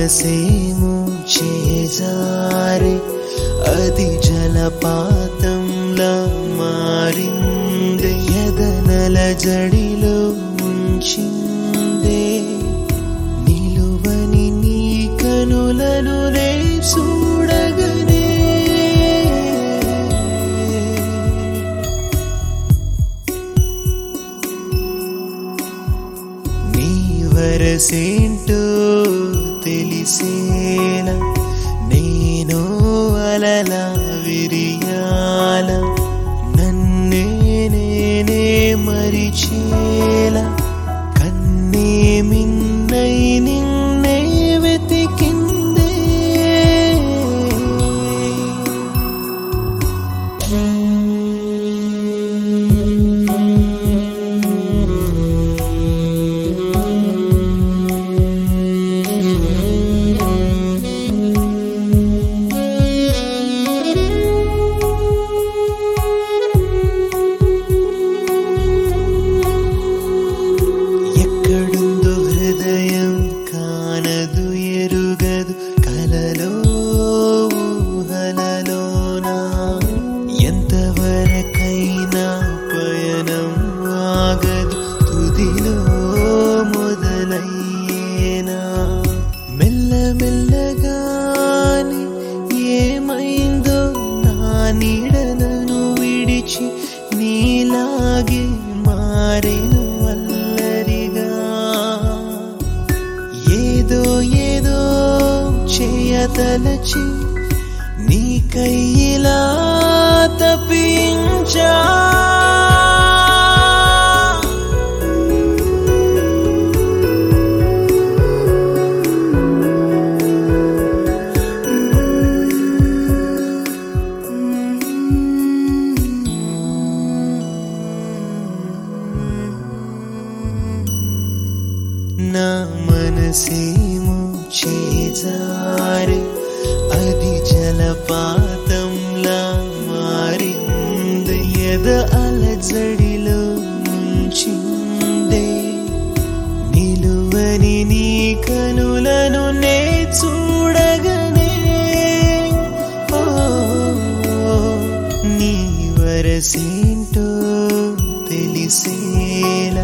మనసేమో చేజారే అది జలపాతంలా మారింది ఎదనల జడిలో ఉంచిందే నిలువని నీ కనులను నే చూడగనే నీ వరసేంటో తెలిసేలా నేను అలలా విరియాల నన్నే నేనే మరిచేలా కన్నే మిన్నై నిన్నే వెతికిందే ఎక్కడుందో హృదయం కానదు ఎరుగదు కలలో ఊహలలోనా ఎంతవరకైనా పయనం ఆగదు తుదిలో మొదలయ్యేనా మెల్లమెల్లగాని ఏమైందో నా నీడలను విడిచి నీలాగే మారేను అల్లరిగా ఏదో ఏదో చేయతలచి నీ కయ్యిలా తప్పించా నా మనసేమో చేజారి అది జలపాతంలా మారింది ఎద అలజడిలో ముంచిందే నిలువని నీ కనులను నే చూడగనే ఓ నీ వరసేంటో తెలిసేలా